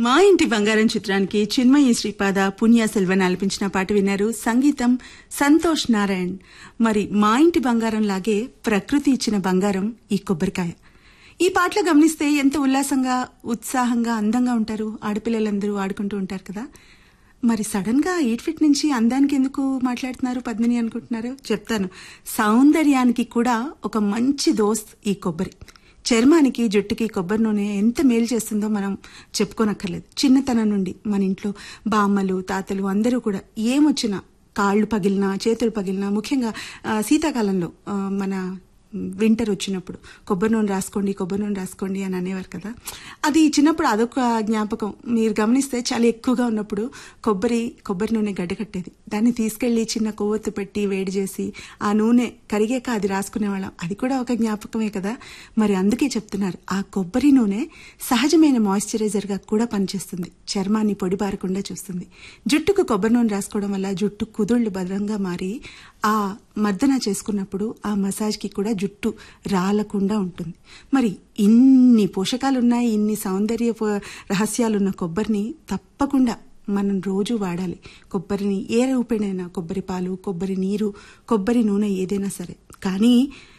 మా ఇంటి బంగారం చిత్రానికి చిన్మయి శ్రీపాద పుణ్య సెల్వన్ ఆలపించిన పాట విన్నారు సంగీతం సంతోష్ నారాయణ్ మరి మా ఇంటి బంగారం లాగే ప్రకృతి ఇచ్చిన బంగారం ఈ కొబ్బరికాయ ఈ పాటలు గమనిస్తే ఎంత ఉల్లాసంగా ఉత్సాహంగా అందంగా ఉంటారు ఆడపిల్లలందరూ ఆడుకుంటూ ఉంటారు కదా మరి సడన్ గా ఎయిట్ ఫిట్ నుంచి అందానికి ఎందుకు మాట్లాడుతున్నారు పద్మిని అనుకుంటున్నారు చెప్తాను సౌందర్యానికి కూడా ఒక మంచి దోస్త్ ఈ కొబ్బరి చర్మానికి జుట్టుకి కొబ్బరి నూనె ఎంత మేలు చేస్తుందో మనం చెప్పుకోనక్కర్లేదు చిన్నతనం నుండి మన ఇంట్లో బామ్మలు తాతలు అందరూ కూడా ఏమొచ్చినా కాళ్ళు పగిలినా చేతులు పగిలినా ముఖ్యంగా ఆ, శీతాకాలంలో ఆ, మన వింటర్ వచ్చినప్పుడు కొబ్బరి నూనె రాసుకోండి కొబ్బరి నూనె రాసుకోండి అని అనేవారు కదా అది చిన్నప్పుడు అదొక జ్ఞాపకం మీరు గమనిస్తే చాలా ఎక్కువగా ఉన్నప్పుడు కొబ్బరి కొబ్బరి నూనె గడ్డకట్టేది దాన్ని తీసుకెళ్లి చిన్న కొవ్వొత్తు పెట్టి వేడి చేసి ఆ నూనె కరిగాక అది రాసుకునేవాళ్ళం అది కూడా ఒక జ్ఞాపకమే కదా మరి అందుకే చెప్తున్నారు ఆ కొబ్బరి నూనె సహజమైన మాయిశ్చరైజర్ గా కూడా పనిచేస్తుంది చర్మాన్ని పొడిబారకుండా చూస్తుంది జుట్టుకు కొబ్బరి నూనె రాసుకోవడం వల్ల జుట్టు కుదుళ్లు భద్రంగా మారి ఆ మర్దన చేసుకున్నప్పుడు ఆ మసాజ్ కి కూడా జుట్టు రాలకుండా ఉంటుంది మరి ఇన్ని పోషకాలున్నాయి ఇన్ని సౌందర్య పో- రహస్యాలున్న కొబ్బరిని తప్పకుండా మనం రోజు వాడాలి కొబ్బరిని ఏ రూపేణైనా కొబ్బరి పాలు కొబ్బరి నీరు కొబ్బరి నూనె ఏదైనా సరే కానీ